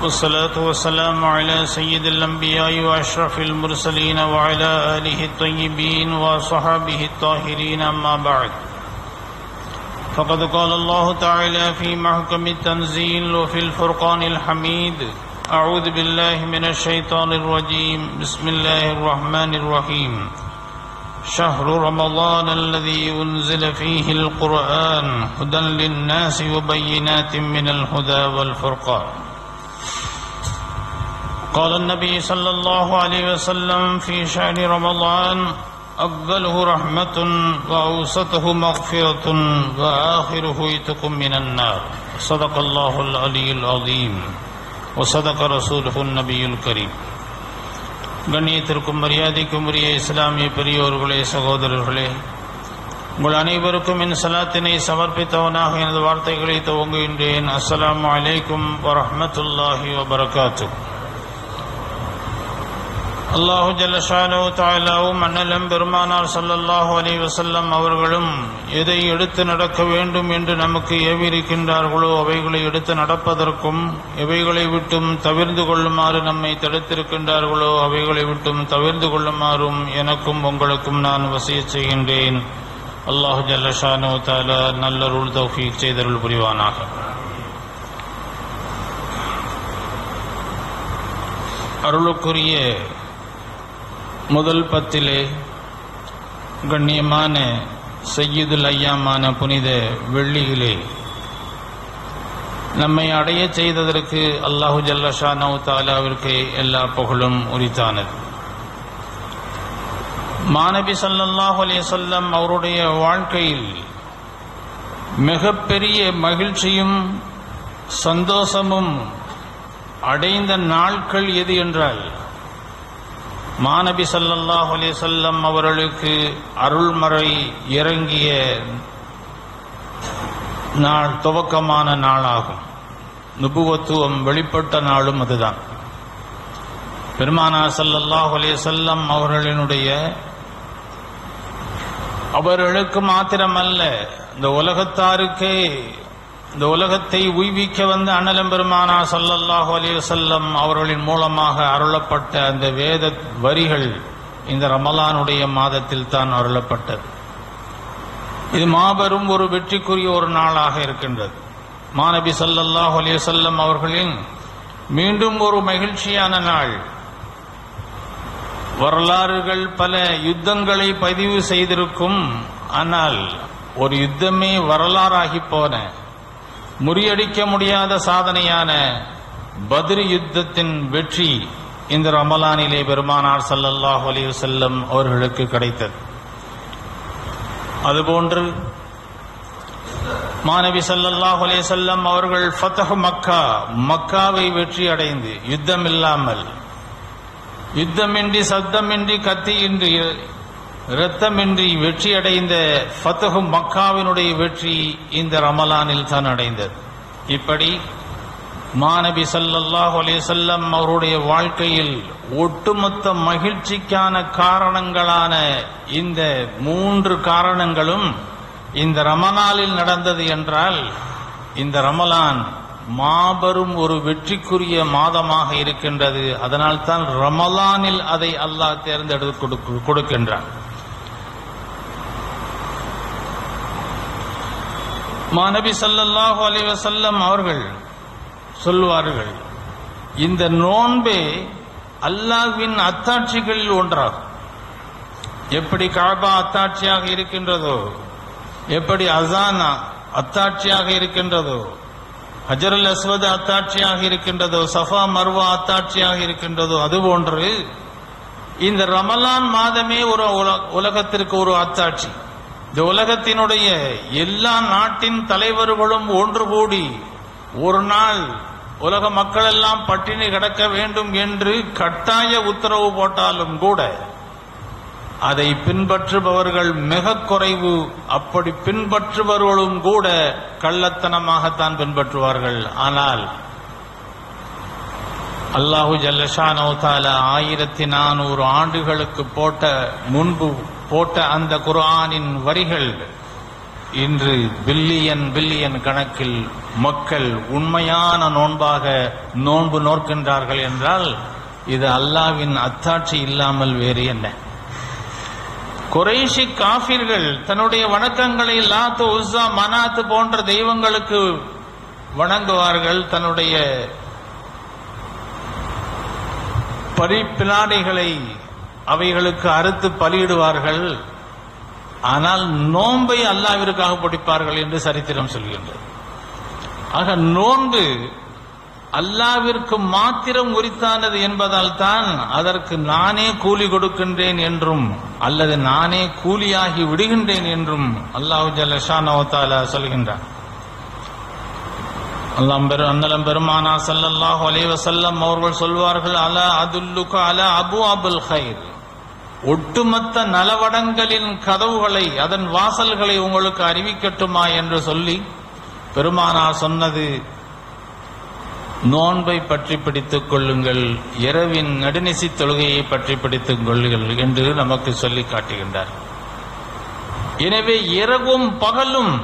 والصلاة والسلام على سيد الأنبياء وأشرف المرسلين وعلى آله الطيبين وصحابه الطاهرين أما بعد فقد قال الله تعالى في محكم التنزيل وفي الفرقان الحميد أعوذ بالله من الشيطان الرجيم بسم الله الرحمن الرحيم شهر رمضان الذي أنزل فيه القرآن هدى للناس وبينات من الهدى والفرقان قال النبي صلى الله عليه وسلم في شهر رمضان أفضله رحمة وأوسطه مغفرة وآخره يتق من النار صدق الله العلي العظيم وصدق رسوله النبي الكريم கண்ணியத்திற்கும் மரியாதைக்கும் உரிய இஸ்லாமிய பெரியோர்களே சகோதரர்களே உங்கள் அனைவருக்கும் என் சலாத்தினை சமர்ப்பித்தவனாக எனது வார்த்தைகளை துவங்குகின்றேன் அஸ்ஸலாமு அலைக்கும் வரஹ்மத்துல்லாஹி வபரகாத்து அல்லாஹு ஜல்லஷானோ தாயலாவும் அண்ணலம் பெருமானார் ஸல்லல்லாஹு அலைஹி வஸல்லம் அவர்களும் எதை எடுத்து நடக்க வேண்டும் என்று நமக்கு ஏவியிருக்கின்றார்களோ அவைகளை எடுத்து நடப்பதற்கும் எவைகளை விட்டும் தவிர்ந்து கொள்ளுமாறு நம்மை தடுத்திருக்கின்றார்களோ அவைகளை விட்டும் தவிர்ந்து கொள்ளுமாறும் எனக்கும் உங்களுக்கும் நான் வசிய செய்கின்றேன் அல்லாஹு ஜல்லஷானோ தாலா நல்லருள் தௌஃபீக் செய்தருள் புரிவானாக அருளுக்குரிய முதல் பத்திலே கண்ணியமான செய்யுதுல் ஐயாமான புனித வெள்ளியிலே நம்மை அடைய செய்ததற்கு அல்லாஹு ஜல்லஷானோ தாலாவிற்கு எல்லா புகழும் உரித்தானது மாணவி சல்லல்லாஹு அலைஹி சொல்லம் அவருடைய வாழ்க்கையில் மிகப்பெரிய மகிழ்ச்சியும் சந்தோஷமும் அடைந்த நாட்கள் எது என்றால் மாநபி சல்லல்லாஹ் அலிசல்லம் அவர்களுக்கு அருள்மறை இறங்கிய நாள் துவக்கமான நாளாகும் நுபுவத்துவம் வெளிப்பட்ட நாளும் அதுதான் பெருமானா சல்லல்லாஹ் அலிசல்லம் அவர்களினுடைய அவர்களுக்கு மாத்திரமல்ல இந்த உலகத்தாருக்கே இந்த உலகத்தை உய்விக்க வந்த அண்ணலம் பெருமானா சல்லல்லாஹு அலைஹி வஸல்லம் அவர்களின் மூலமாக அருளப்பட்ட அந்த வேத வரிகள் இந்த ரமலானுடைய மாதத்தில் தான் அருளப்பட்டது இது மாபெரும் ஒரு வெற்றிக்குரிய ஒரு நாளாக இருக்கின்றது மாநபி சல்லல்லாஹு அலைஹி வஸல்லம் அவர்களின் மீண்டும் ஒரு மகிழ்ச்சியான நாள் வரலாறுகள் பல யுத்தங்களை பதிவு செய்திருக்கும் ஆனால் ஒரு யுத்தமே வரலாறாகி போன முறியடிக்க முடியாத சாதனையான பத்ரி யுத்தத்தின் வெற்றி இந்த ரமலானிலே பெருமானார் சல்லல்லாஹ் அலி வசல்லம் அவர்களுக்கு கிடைத்தது அதுபோன்று மாணவி சல்லல்லாஹ் அலி செல்லம் அவர்கள் ஃபத்தஹ் மக்கா மக்காவை வெற்றி அடைந்து யுத்தம் இல்லாமல் யுத்தமின்றி சப்தமின்றி கத்தியின்றி இரத்தமின்றி வெற்றி அடைந்த ஃபத்தஹு மக்காவினுடைய வெற்றி இந்த ரமலானில் தான் அடைந்தது இப்படி மாநபி சல்லல்லாஹு அலையம் அவருடைய வாழ்க்கையில் ஒட்டுமொத்த மகிழ்ச்சிக்கான காரணங்களான இந்த மூன்று காரணங்களும் இந்த ரமலானில் நடந்தது என்றால் இந்த ரமலான் மாபெரும் ஒரு வெற்றிக்குரிய மாதமாக இருக்கின்றது அதனால் தான் ரமலானில் அதை அல்லாஹ் தேர்ந்தெடுத்து கொடுக்கின்றான் மாநபி சல்லல்லாஹு அலி வசல்லம் அவர்கள் சொல்லுவார்கள் இந்த நோன்பே அல்லாஹ்வின் அத்தாட்சிகளில் ஒன்றாகும் எப்படி காபா அத்தாட்சியாக இருக்கின்றதோ எப்படி அசானா அத்தாட்சியாக இருக்கின்றதோ ஹஜருல் அஸ்வத் அத்தாட்சியாக இருக்கின்றதோ சஃபா மர்வா அத்தாட்சியாக இருக்கின்றதோ அதுபோன்று இந்த ரமலான் மாதமே ஒரு உலகத்திற்கு ஒரு அத்தாட்சி இந்த உலகத்தினுடைய எல்லா நாட்டின் தலைவர்களும் ஒன்று கூடி ஒரு நாள் உலக மக்கள் எல்லாம் பட்டினி கிடக்க வேண்டும் என்று கட்டாய உத்தரவு போட்டாலும் கூட அதை பின்பற்றுபவர்கள் மிக குறைவு அப்படி பின்பற்றுபவர்களும் கூட கள்ளத்தனமாகத்தான் பின்பற்றுவார்கள் ஆனால் அல்லாஹு ஜல்லஷானோ தாலா ஆயிரத்தி நானூறு ஆண்டுகளுக்கு போட்ட முன்பு போட்ட அந்த குர்ஆனின் வரிகள் இன்று பில்லியன் பில்லியன் கணக்கில் மக்கள் உண்மையான நோன்பாக நோன்பு நோக்கின்றார்கள் என்றால் இது அல்லாவின் அத்தாட்சி இல்லாமல் வேறு என்ன குறைஷி காஃபிர்கள் தன்னுடைய வணக்கங்களை லாத்து உஸ்ஸா மனாத்து போன்ற தெய்வங்களுக்கு வணங்குவார்கள் தன்னுடைய பரிப்பிலாடைகளை அவைகளுக்கு அறுத்து பலியிடுவார்கள் ஆனால் நோன்பை அல்லாவிற்காக பிடிப்பார்கள் என்று சரித்திரம் சொல்கின்றது ஆக நோன்பு அல்லாவிற்கு மாத்திரம் உரித்தானது என்பதால் தான் அதற்கு நானே கூலி கொடுக்கின்றேன் என்றும் அல்லது நானே கூலியாகி விடுகின்றேன் என்றும் அல்லாஹு ஜல்லஷானவத்தால சொல்கின்றான் அல்லாம் பெரு அன்னலம் பெருமானா சல்லல்லாஹு அலைஹி வஸல்லம் அவர்கள் சொல்வார்கள் அலா அதுல்லுக அலா அபு அபுல் ஹைர் ஒட்டுமொத்த நலவடங்களின் கதவுகளை அதன் வாசல்களை உங்களுக்கு அறிவிக்கட்டுமா என்று சொல்லி பெருமானார் சொன்னது நோன்பை பற்றி பிடித்துக் கொள்ளுங்கள் இரவின் நடுநிசி தொழுகையை பற்றி பிடித்துக் கொள்ளுங்கள் என்று நமக்கு சொல்லி காட்டுகின்றார் எனவே இரவும் பகலும்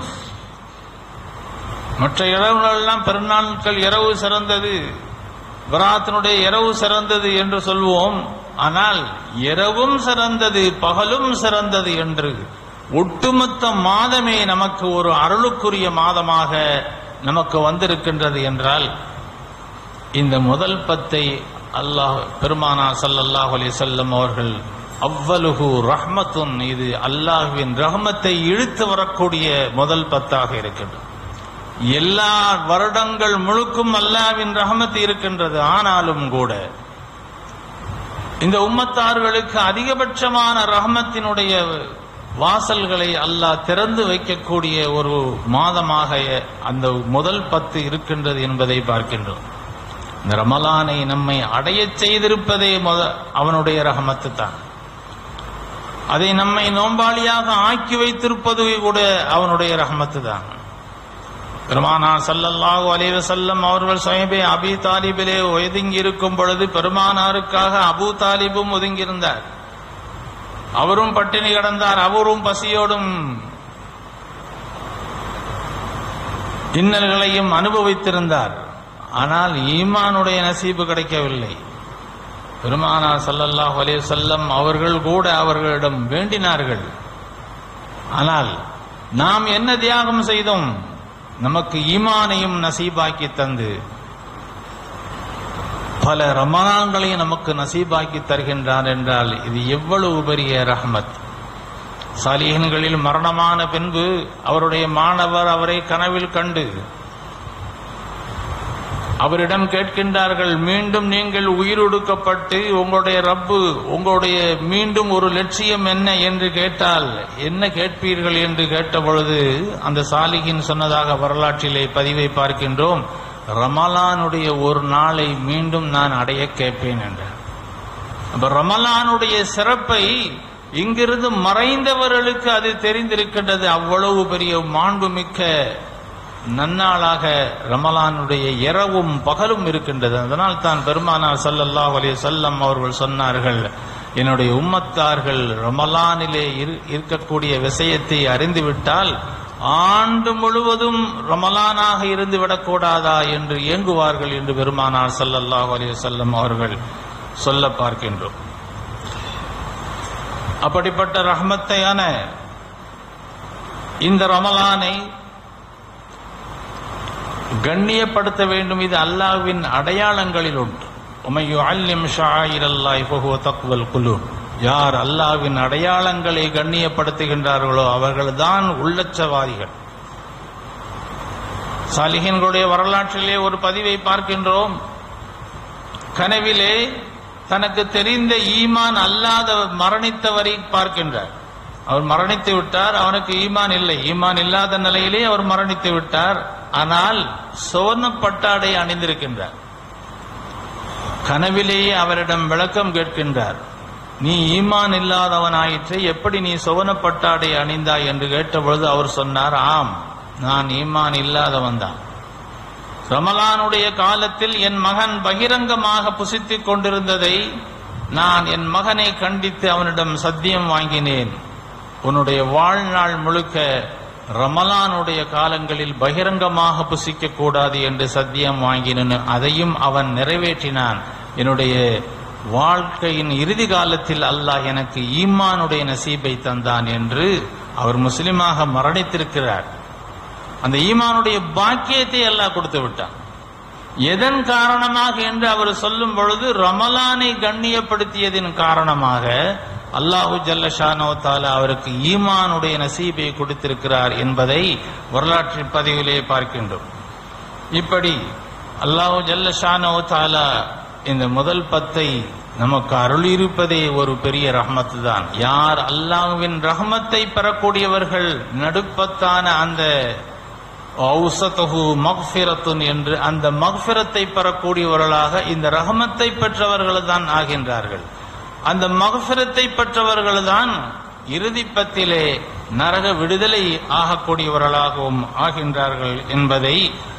மற்ற இரவுகளெல்லாம் பெருநாட்கள் இரவு சிறந்தது விராத்தினுடைய இரவு சிறந்தது என்று சொல்வோம் ஆனால் இரவும் சிறந்தது பகலும் சிறந்தது என்று ஒட்டுமொத்த மாதமே நமக்கு ஒரு அருளுக்குரிய மாதமாக நமக்கு வந்திருக்கின்றது என்றால் இந்த முதல் பத்தை அல்லாஹ் பெருமானா சல்லல்லாஹு அலைஹி வஸல்லம் அவர்கள் அவ்வலுகு ரஹ்மத்துன் இது அல்லாஹ்வின் ரஹ்மத்தை இழுத்து வரக்கூடிய முதல் பத்தாக இருக்கின்றது எல்லா வருடங்கள் முழுக்கும் அல்லாவின் ரஹமத்து இருக்கின்றது ஆனாலும் கூட இந்த உம்மத்தார்களுக்கு அதிகபட்சமான ரஹமத்தினுடைய வாசல்களை அல்லாஹ் திறந்து வைக்கக்கூடிய ஒரு மாதமாக அந்த முதல் பத்து இருக்கின்றது என்பதை பார்க்கின்றோம் இந்த ரமலானை நம்மை அடையச் செய்திருப்பதே முத அவனுடைய ரஹமத்து தான் அதை நம்மை நோம்பாளியாக ஆக்கி வைத்திருப்பது கூட அவனுடைய ரஹமத்து தான் பெருமானா சல்லல்லாஹு அலைஹி வஸல்லம் அவர்கள் சுயபே அபி தாலிபிலே ஒதுங்கி இருக்கும் பொழுது பெருமானாருக்காக அபு தாலிபும் ஒதுங்கியிருந்தார் அவரும் பட்டினி கிடந்தார் அவரும் பசியோடும் இன்னல்களையும் அனுபவித்திருந்தார் ஆனால் ஈமானுடைய நசீபு கிடைக்கவில்லை பெருமானார் சல்லல்லாஹு அலைஹி வஸல்லம் அவர்கள் கூட அவர்களிடம் வேண்டினார்கள் ஆனால் நாம் என்ன தியாகம் செய்தோம் நமக்கு ஈமானையும் நசீபாக்கி தந்து பல ரமணான்களையும் நமக்கு நசீபாக்கி தருகின்றார் என்றால் இது எவ்வளவு பெரிய ரஹமத் சாலிகன்களில் மரணமான பின்பு அவருடைய மாணவர் அவரை கனவில் கண்டு அவரிடம் கேட்கின்றார்கள் மீண்டும் நீங்கள் உயிரொடுக்கப்பட்டு உங்களுடைய ரப்பு உங்களுடைய மீண்டும் ஒரு லட்சியம் என்ன என்று கேட்டால் என்ன கேட்பீர்கள் என்று கேட்ட பொழுது அந்த சாலிகின் சொன்னதாக வரலாற்றிலே பதிவை பார்க்கின்றோம் ரமலானுடைய ஒரு நாளை மீண்டும் நான் அடைய கேட்பேன் என்றார் அப்ப ரமலானுடைய சிறப்பை இங்கிருந்து மறைந்தவர்களுக்கு அது தெரிந்திருக்கின்றது அவ்வளவு பெரிய மாண்புமிக்க நன்னாளாக ரமலானுடைய இரவும் பகலும் இருக்கின்றது அதனால் தான் பெருமானார் சல்லல்லாஹு அலைஹி வஸல்லம் அவர்கள் சொன்னார்கள் என்னுடைய உம்மத்தார்கள் ரமலானிலே இரு- இருக்கக்கூடிய விஷயத்தை அறிந்துவிட்டால் ஆண்டு முழுவதும் ரமலானாக இருந்து விடக்கூடாதா என்று ஏங்குவார்கள் என்று பெருமானார் சல்லல்லாஹு அலைஹி வஸல்லம் அவர்கள் சொல்ல பார்க்கின்றோம் அப்படிப்பட்ட ரஹ்மத்தையான இந்த ரமலானை கண்ணியப்படுத்த வேண்டும் இது அல்லாஹ்வின் அடையாளங்களில் ஒன்று உமையு அல்லிம் ஷாயிரல்லாய் ஃபஹுவ தக்வல் குலு யார் அல்லாஹ்வின் அடையாளங்களை கண்ணியப்படுத்துகின்றார்களோ அவர்கள்தான் உள்ளச்சவாதிகள் சாலிஹின்களுடைய வரலாற்றிலே ஒரு பதிவை பார்க்கின்றோம் கனவிலே தனக்கு தெரிந்த ஈமான் அல்லாத மரணித்தவரை பார்க்கின்றார் அவர் மரணித்து விட்டார் அவனுக்கு ஈமான் இல்லை ஈமான் இல்லாத நிலையிலே அவர் மரணித்து விட்டார் ஆனால் சுவர்ண பட்டாடை அணிந்திருக்கின்றார் கனவிலேயே அவரிடம் விளக்கம் கேட்கின்றார் நீ ஈமான் இல்லாதவனாயிற்று எப்படி நீ சுவன பட்டாடை அணிந்தாய் என்று கேட்டபொழுது அவர் சொன்னார் ஆம் நான் ஈமான் இல்லாதவன் தான் ரமலானுடைய காலத்தில் என் மகன் பகிரங்கமாக புசித்துக் கொண்டிருந்ததை நான் என் மகனை கண்டித்து அவனிடம் சத்தியம் வாங்கினேன் உன்னுடைய வாழ்நாள் முழுக்க ரமலானுடைய காலங்களில் பகிரங்கமாக புசிக்க கூடாது என்று சத்தியம் வாங்கினு அதையும் அவன் நிறைவேற்றினான் என்னுடைய வாழ்க்கையின் இறுதி காலத்தில் அல்லாஹ் எனக்கு ஈமானுடைய நசீபை தந்தான் என்று அவர் முஸ்லிமாக மரணித்திருக்கிறார் அந்த ஈமானுடைய பாக்கியத்தை அல்லாஹ் கொடுத்து விட்டான் எதன் காரணமாக என்று அவர் சொல்லும் பொழுது ரமலானை கண்ணியப்படுத்தியதின் காரணமாக அல்லாஹு ஜல்லஷானோ தாலா அவருக்கு ஈமானுடைய நசீபை கொடுத்திருக்கிறார் என்பதை வரலாற்று பதிவிலே பார்க்கின்றோம் இப்படி அல்லாஹு ஜல்லஷானோ தாலா இந்த முதல் பத்தை நமக்கு அருளிருப்பதே ஒரு பெரிய ரஹமத்து தான் யார் அல்லாஹுவின் ரஹமத்தை பெறக்கூடியவர்கள் நடுப்பத்தான அந்த ஔசதஹு மக்ஃபிரத்துன் என்று அந்த மக்ஃபிரத்தை பெறக்கூடியவர்களாக இந்த ரஹமத்தை பெற்றவர்கள் தான் ஆகின்றார்கள் அந்த மகஃபிரத்தை பெற்றவர்கள் தான் இறுதிப்பத்திலே நரக விடுதலை ஆகக்கூடியவர்களாகவும் ஆகின்றார்கள் என்பதை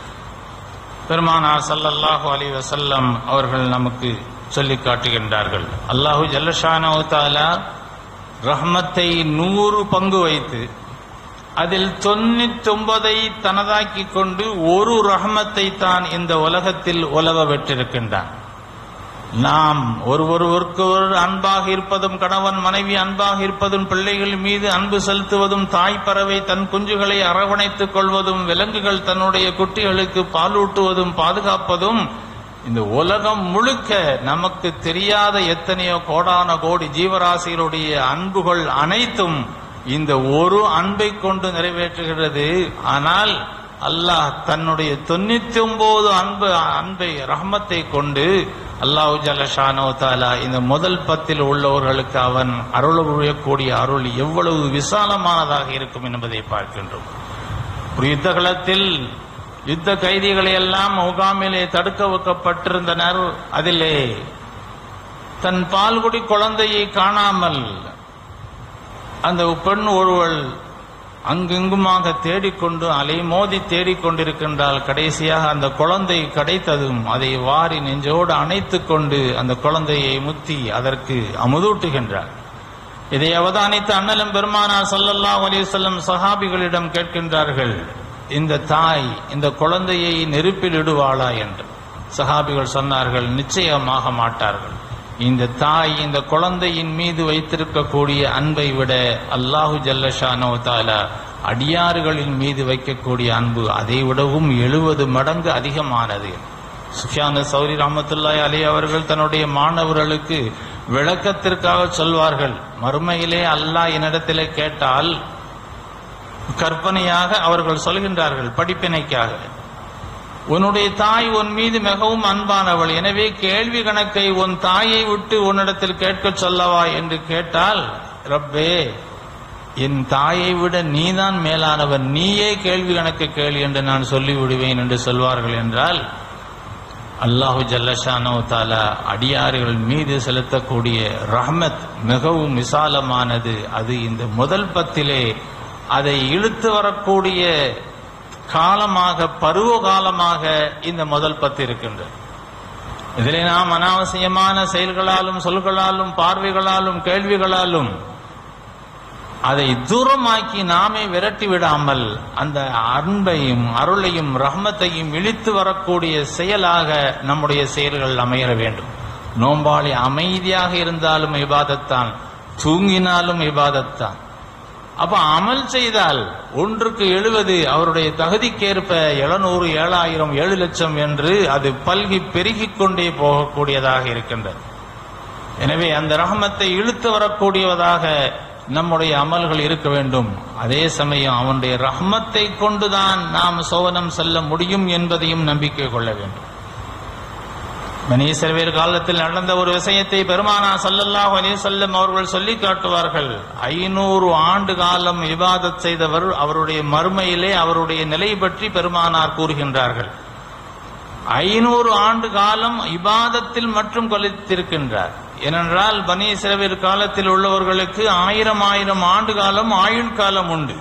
பெருமானார் சல்லல்லாஹு அலைஹி வஸல்லம் அவர்கள் நமக்கு சொல்லி காட்டுகின்றார்கள் அல்லாஹு ஜல்லஷானோ தாலா ரஹ்மத்தை நூறு பங்கு வைத்து அதில் தொண்ணூத்தி ஒன்பதை தனதாக்கி கொண்டு ஒரு ரஹமத்தை தான் இந்த உலகத்தில் உலவ பெற்றிருக்கின்றான் நாம் ஒருவருக்கு ஒரு அன்பாக இருப்பதும் கணவன் மனைவி அன்பாக இருப்பதும் பிள்ளைகள் மீது அன்பு செலுத்துவதும் தாய் பறவை தன் குஞ்சுகளை அரவணைத்துக் கொள்வதும் விலங்குகள் தன்னுடைய குட்டிகளுக்கு பாலூட்டுவதும் பாதுகாப்பதும் இந்த உலகம் முழுக்க நமக்கு தெரியாத எத்தனையோ கோடான கோடி ஜீவராசிகளுடைய அன்புகள் அனைத்தும் இந்த ஒரு அன்பை கொண்டு நிறைவேற்றுகிறது ஆனால் அல்லாஹ் தன்னுடைய தொண்ணூத்தி ஒன்பது அன்பு அன்பை ரஹமத்தை கொண்டு அல்லாஹு ஜலஷானோ தாலா இந்த முதல் பத்தில் உள்ளவர்களுக்கு அவன் அருள் புரியக்கூடிய அருள் எவ்வளவு விசாலமானதாக இருக்கும் என்பதை பார்க்கின்றோம் ஒரு யுத்த களத்தில் யுத்த கைதிகளை எல்லாம் முகாமிலே தடுக்க வைக்கப்பட்டிருந்தனர் அதிலே தன் பால்குடி குழந்தையை காணாமல் அந்த பெண் ஒருவள் அங்கெங்குமாக தேடிக்கொண்டு அலைமோதி தேடிக்கொண்டிருக்கின்றால் கடைசியாக அந்த குழந்தை கிடைத்ததும் அதை வாரி நெஞ்சோடு அணைத்துக் கொண்டு அந்த குழந்தையை முத்தி அதற்கு அமுதூட்டுகின்றார் இதை அவதானித்த அண்ணலும் பெருமானார் ஸல்லல்லாஹு அலைஹி வஸல்லம் சஹாபிகளிடம் கேட்கின்றார்கள் இந்த தாய் இந்த குழந்தையை நெருப்பில் இடுவாளா என்று சஹாபிகள் சொன்னார்கள் நிச்சயமாக மாட்டார்கள் இந்த தாய் இந்த குழந்தையின் மீது வைத்திருக்கக்கூடிய அன்பை விட அல்லாஹு ஜல்லஷானோ தாலா அடியாறுகளின் மீது வைக்கக்கூடிய அன்பு அதை விடவும் எழுபது மடங்கு அதிகமானது சுஃபியானு சௌரி ரஹமத்துல்லாய் அலி அவர்கள் தன்னுடைய மாணவர்களுக்கு விளக்கத்திற்காக சொல்வார்கள் மறுமையிலே அல்லாஹ் என்னிடத்திலே கேட்டால் கற்பனையாக அவர்கள் சொல்கின்றார்கள் படிப்பினைக்காக உன்னுடைய தாய் உன் மீது மிகவும் அன்பானவள் எனவே கேள்வி கணக்கை உன் தாயை விட்டு உன்னிடத்தில் கேட்கச் சொல்லவா என்று கேட்டால் ரப்பே என் தாயை விட நீதான் மேலானவன் நீயே கேள்வி கணக்கு கேள் என்று நான் சொல்லி விடுவேன் என்று சொல்வார்கள் என்றால் அல்லாஹு ஜல்லஷானோ தாலா அடியாறுகள் மீது செலுத்தக்கூடிய ரஹ்மத் மிகவும் விசாலமானது அது இந்த முதல் பத்திலே அதை இழுத்து வரக்கூடிய காலமாக பருவ காலமாக இந்த முதல் பத்து இருக்கின்றது இதிலே நாம் அனாவசியமான செயல்களாலும் சொல்களாலும் பார்வைகளாலும் கேள்விகளாலும் அதை தூரமாக்கி நாமே விரட்டி விடாமல் அந்த அன்பையும் அருளையும் ரஹ்மத்தையும் இழித்து வரக்கூடிய செயலாக நம்முடைய செயல்கள் அமைய வேண்டும் நோம்பாளி அமைதியாக இருந்தாலும் இபாதத்தான் தூங்கினாலும் இபாதத்தான் அப்ப அமல் செய்தால் ஒன்றுக்கு எழுபது அவருடைய தகுதிக்கேற்ப எழுநூறு ஏழாயிரம் ஏழு லட்சம் என்று அது பல்கி பெருகிக் கொண்டே போகக்கூடியதாக இருக்கின்றது எனவே அந்த ரஹமத்தை இழுத்து வரக்கூடியவதாக நம்முடைய அமல்கள் இருக்க வேண்டும் அதே சமயம் அவனுடைய ரஹ்மத்தை கொண்டுதான் நாம் சோவனம் செல்ல முடியும் என்பதையும் நம்பிக்கை கொள்ள வேண்டும் மனீசர்வேர் காலத்தில் நடந்த ஒரு விஷயத்தை பெருமானா சல்லல்லாஹு அலைஹி வஸல்லம் அவர்கள் சொல்லி காட்டுவார்கள் ஐநூறு ஆண்டு காலம் இபாதத் செய்தவர் அவருடைய மறுமையிலே அவருடைய நிலை பற்றி பெருமானார் கூறுகின்றார்கள் ஐநூறு ஆண்டு காலம் இபாதத்தில் மட்டும் கழித்திருக்கின்றார் ஏனென்றால் பனி இஸ்ரவேல் காலத்தில் உள்ளவர்களுக்கு ஆயிரம் ஆயிரம் ஆண்டு காலம் ஆயுள் காலம் உண்டு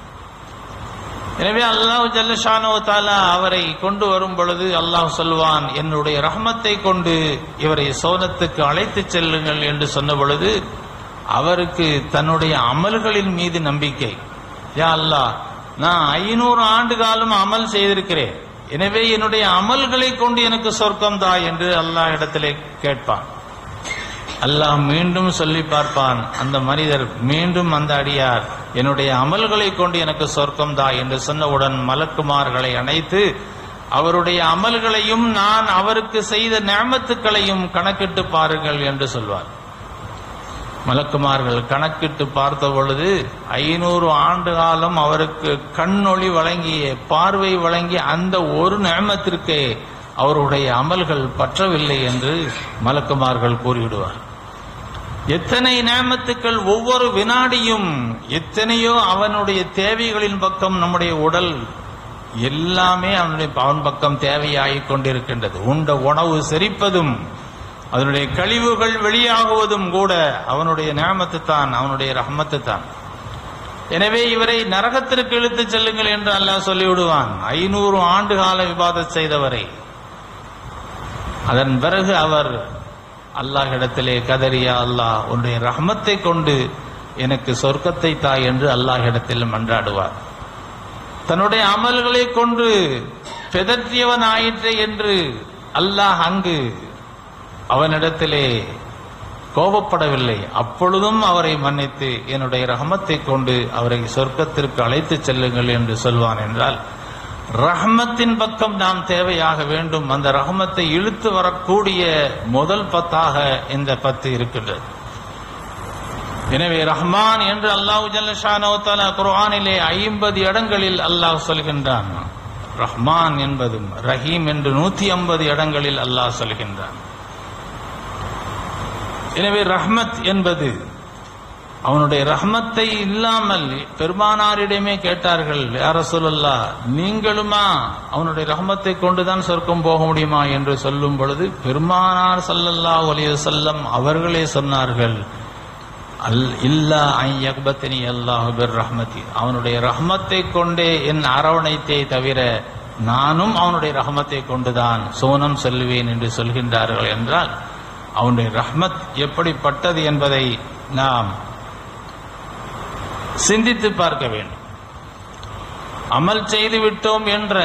எனவே அல்லாஹ் ஜல்லஷானோ தாலா அவரை கொண்டு வரும் பொழுது அல்லாஹ் சொல்வான் என்னுடைய ரஹமத்தை கொண்டு இவரை சோனத்துக்கு அழைத்துச் செல்லுங்கள் என்று சொன்ன பொழுது அவருக்கு தன்னுடைய அமல்களின் மீது நம்பிக்கை யா அல்லாஹ் நான் ஐநூறு ஆண்டு காலம் அமல் செய்திருக்கிறேன் எனவே என்னுடைய அமல்களை கொண்டு எனக்கு சொர்க்கம் தா என்று அல்லாஹ் இடத்திலே கேட்பான் அல்லாஹ் மீண்டும் சொல்லி பார்ப்பான் அந்த மனிதர் மீண்டும் அந்த அடியார் என்னுடைய அமல்களை கொண்டு எனக்கு சொர்க்கம் தா என்று சொன்னவுடன் மலக்குமார்களை அணைத்து அவருடைய அமல்களையும் நான் அவருக்கு செய்த நியமத்துக்களையும் கணக்கிட்டு பாருங்கள் என்று சொல்வார் மலக்குமார்கள் கணக்கிட்டு பார்த்த பொழுது ஐநூறு ஆண்டு காலம் அவருக்கு கண்ணொளி வழங்கிய பார்வை வழங்கிய அந்த ஒரு நியமத்திற்கே அவருடைய அமல்கள் பற்றவில்லை என்று மலக்குமார்கள் கூறிவிடுவார் எத்தனை நேமத்துக்கள் ஒவ்வொரு வினாடியும் எத்தனையோ அவனுடைய தேவைகளின் பக்கம் நம்முடைய உடல் எல்லாமே அவனுடைய அவன் பக்கம் தேவையாகிக் கொண்டிருக்கின்றது உண்ட உணவு செரிப்பதும் அதனுடைய கழிவுகள் வெளியாகுவதும் கூட அவனுடைய நேமத்து தான் அவனுடைய ரஹமத்து தான் எனவே இவரை நரகத்திற்கு இழுத்துச் செல்லுங்கள் என்று அல்லாஹ் சொல்லிவிடுவான் ஐநூறு ஆண்டு கால விவாதம் செய்தவரை அதன் பிறகு அவர் அல்லாஹிடத்திலே கதறியா அல்லாஹ் உன்னுடைய ரஹமத்தை கொண்டு எனக்கு சொர்க்கத்தை தாய் என்று அல்லாஹிடத்தில் மன்றாடுவார் தன்னுடைய அமல்களை கொண்டு பெதற்றியவன் ஆயிற்று என்று அல்லாஹ் அங்கு அவனிடத்திலே கோபப்படவில்லை அப்பொழுதும் அவரை மன்னித்து என்னுடைய ரஹமத்தை கொண்டு அவரை சொர்க்கத்திற்கு அழைத்துச் செல்லுங்கள் என்று சொல்வான் என்றால் ரஹமத்தின் பக்கம் நாம் தேவையாக வேண்டும் அந்த ரஹமத்தை இழுத்து வரக்கூடிய முதல் பத்தாக இந்த பத்து இருக்கின்றது எனவே ரஹ்மான் என்று அல்லாஹு ஜல்லஷானோ தலா குர்ஆனிலே ஐம்பது இடங்களில் அல்லாஹ் சொல்கின்றான் ரஹ்மான் என்பதும் ரஹீம் என்று நூத்தி ஐம்பது இடங்களில் அல்லாஹ் சொல்கின்றான் எனவே ரஹ்மத் என்பது அவனுடைய ரஹ்மத்தை இல்லாமல் பெருமானாரிடமே கேட்டார்கள் யார சொல்லல்லா நீங்களுமா அவனுடைய ரஹ்மத்தை கொண்டுதான் சொர்க்கம் போக முடியுமா என்று சொல்லும் பொழுது பெருமானார் சல்லல்லா ஒலிய செல்லம் அவர்களே சொன்னார்கள் அல் இல்லா ஐயக்பத்தினி அல்லாஹு பிர் ரஹ்மதி அவனுடைய ரஹ்மத்தை கொண்டே என் அரவணைத்தே தவிர நானும் அவனுடைய ரஹ்மத்தை கொண்டுதான் சோனம் செல்வேன் என்று சொல்கின்றார்கள் என்றால் அவனுடைய ரஹ்மத் எப்படிப்பட்டது என்பதை நாம் சிந்தித்து பார்க்க வேண்டும் அமல் செய்து விட்டோம் என்ற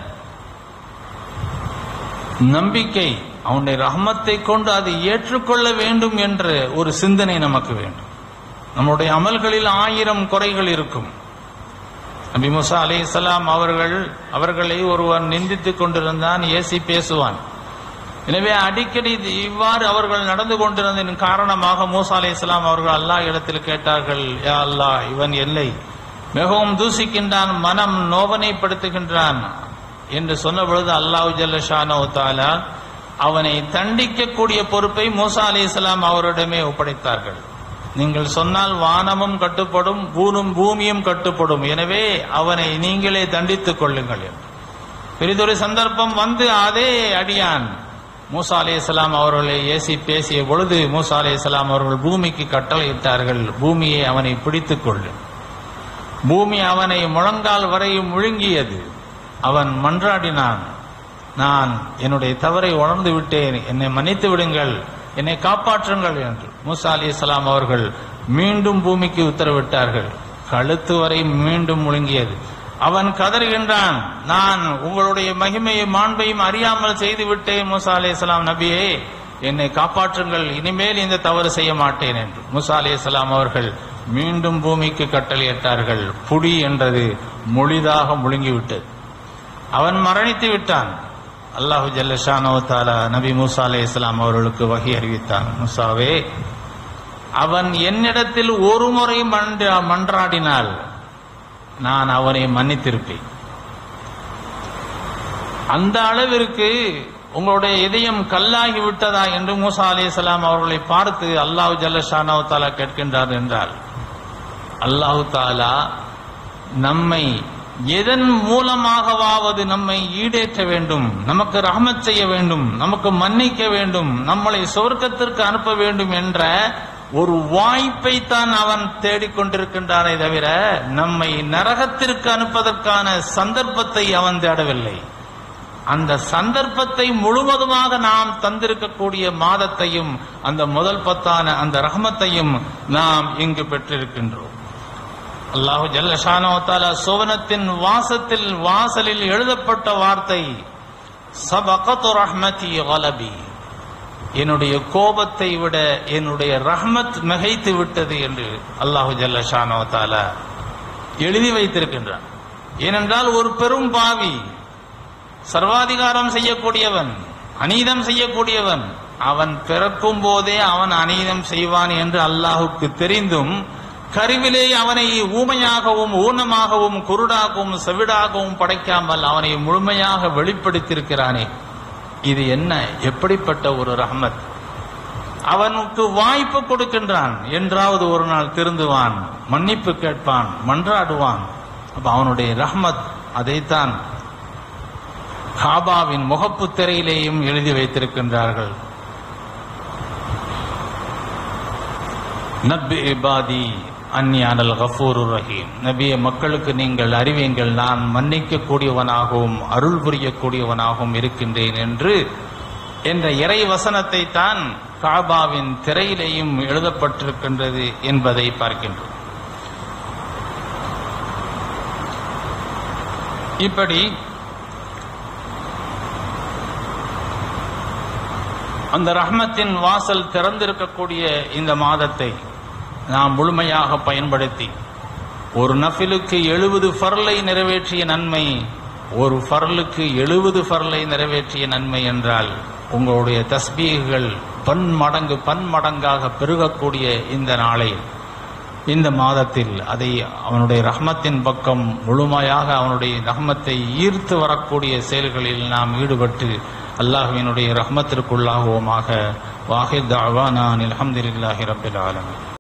நம்பிக்கை அவனுடைய ரஹமத்தை கொண்டு அதை ஏற்றுக்கொள்ள வேண்டும் என்ற ஒரு சிந்தனை நமக்கு வேண்டும் நம்முடைய அமல்களில் ஆயிரம் குறைகள் இருக்கும் நபி முசா அலி இஸ்லாம் அவர்கள் அவர்களை ஒருவன் நிந்தித்துக் கொண்டிருந்தான் ஏசி பேசுவான் எனவே அடிக்கடி இது இவ்வாறு அவர்கள் நடந்து கொண்டிருந்ததன் காரணமாக மூசா அலி இஸ்லாம் அவர்கள் அல்லாஹ் இடத்தில் கேட்டார்கள் யா அல்லாஹ் இவன் எல்லை மிகவும் தூசிக்கின்றான் மனம் நோவனைப்படுத்துகின்றான் என்று சொன்ன பொழுது அல்லாஹு ஜல்லஷானோ தாலா அவனை தண்டிக்கக்கூடிய பொறுப்பை மூசா அலி இஸ்லாம் அவரிடமே ஒப்படைத்தார்கள் நீங்கள் சொன்னால் வானமும் கட்டுப்படும் பூனும் பூமியும் கட்டுப்படும் எனவே அவனை நீங்களே தண்டித்துக் கொள்ளுங்கள் என்று. பெரிதொரு சந்தர்ப்பம் வந்து அதே அடியான் மூசா அலி இஸ்லாம் அவர்களை ஏசி பேசிய பொழுது மூசா அலி இஸ்லாம் அவர்கள் பூமிக்கு கட்டளையிட்டார்கள் பூமியை அவனை பிடித்துக் கொள்ளு பூமி அவனை முழங்கால் வரையும் முழுங்கியது அவன் மன்றாடினான் நான் என்னுடைய தவறை உணர்ந்து விட்டேன் என்னை மன்னித்து விடுங்கள் என்னை காப்பாற்றுங்கள் என்று மூசா அலி இஸ்லாம் அவர்கள் மீண்டும் பூமிக்கு உத்தரவிட்டார்கள் கழுத்து வரை மீண்டும் முழுங்கியது அவன் கதறுகின்றான் நான் உங்களுடைய மகிமையை மாண்பையும் அறியாமல் செய்து விட்டேன் மூசா அலி இஸ்லாம் நபியே என்னை காப்பாற்றுங்கள் இனிமேல் இந்த தவறு செய்ய மாட்டேன் என்று மூசா அலி இஸ்லாம் அவர்கள் மீண்டும் பூமிக்கு கட்டளையிட்டார்கள் புடி என்றது மொழிதாக முழுங்கிவிட்டது அவன் மரணித்து விட்டான் அல்லாஹு ஜல்லஷானோ தாலா நபி மூசா அலை இஸ்லாம் அவர்களுக்கு வகை அறிவித்தான் மூசாவே அவன் என்னிடத்தில் ஒரு முறை மன்ற மன்றாடினால் நான் அவனை மன்னித்திருப்பேன் அந்த அளவிற்கு உங்களுடைய இதயம் கல்லாகி விட்டதா என்று மூசா அலி இஸ்லாம் அவர்களை பார்த்து அல்லாஹு ஜல்லஷானோ தாலா கேட்கின்றார் என்றால் அல்லாஹு தாலா நம்மை எதன் மூலமாகவாவது நம்மை ஈடேற்ற வேண்டும் நமக்கு ரஹமத் செய்ய வேண்டும் நமக்கு மன்னிக்க வேண்டும் நம்மளை சொர்க்கத்திற்கு அனுப்ப வேண்டும் என்ற ஒரு வாய்ப்பை தான் அவன் தேடிக்கொண்டிருக்கின்றானே தவிர நம்மை நரகத்திற்கு அனுப்பதற்கான சந்தர்ப்பத்தை அவன் தேடவில்லை அந்த சந்தர்ப்பத்தை முழுவதுமாக நாம் தந்திருக்கக்கூடிய மாதத்தையும் அந்த முதல் பத்தான அந்த ரஹமத்தையும் நாம் இங்கு பெற்றிருக்கின்றோம் அல்லாஹு ஜல்லஷானோ தாலா சுவனத்தின் வாசத்தில் வாசலில் எழுதப்பட்ட வார்த்தை சபகத்து ரஹ்மதி கலபி என்னுடைய கோபத்தை விட என்னுடைய ரஹ்மத் மிகைத்து விட்டது என்று அல்லாஹு ஜல்லஷானோ தாலா எழுதி வைத்திருக்கின்றான் ஏனென்றால் ஒரு பெரும் பாவி சர்வாதிகாரம் செய்யக்கூடியவன் அநீதம் செய்யக்கூடியவன் அவன் பிறக்கும் போதே அவன் அநீதம் செய்வான் என்று அல்லாஹுக்கு தெரிந்தும் கருவிலே அவனை ஊமையாகவும் ஊனமாகவும் குருடாகவும் செவிடாகவும் படைக்காமல் அவனை முழுமையாக வெளிப்படுத்தியிருக்கிறானே இது என்ன எப்படிப்பட்ட ஒரு ரஹமத் அவனுக்கு வாய்ப்பு கொடுக்கின்றான் என்றாவது ஒரு நாள் திருந்துவான் மன்னிப்பு கேட்பான் மன்றாடுவான் அப்ப அவனுடைய ரஹ்மத் அதைத்தான் காபாவின் முகப்பு திரையிலேயும் எழுதி வைத்திருக்கின்றார்கள் நப்பி இபாதி அந்நியானல் கஃபூர் ரஹீம் நபிய மக்களுக்கு நீங்கள் அறிவீங்கள் நான் மன்னிக்க கூடியவனாகவும் அருள் புரியக்கூடியவனாகவும் இருக்கின்றேன் என்று என்ற இறை வசனத்தை தான் காபாவின் திரையிலேயும் எழுதப்பட்டிருக்கின்றது என்பதை பார்க்கின்றோம் இப்படி அந்த ரஹ்மத்தின் வாசல் திறந்திருக்கக்கூடிய இந்த மாதத்தை நாம் முழுமையாக பயன்படுத்தி ஒரு நஃபிலுக்கு எழுபது ஃபர்லை நிறைவேற்றிய நன்மை ஒரு ஃபர்லுக்கு எழுபது ஃபர்லை நிறைவேற்றிய நன்மை என்றால் உங்களுடைய தஸ்பீகள் பன்மடங்கு பன்மடங்காக பெருகக்கூடிய இந்த நாளை இந்த மாதத்தில் அதை அவனுடைய ரஹ்மத்தின் பக்கம் முழுமையாக அவனுடைய ரஹ்மத்தை ஈர்த்து வரக்கூடிய செயல்களில் நாம் ஈடுபட்டு அல்லாஹுவினுடைய ரஹ்மத்திற்குள்ளாகுவோமாக வாஹித் அவானான் அலமதுல்லாஹி ரபில் ஆலமின்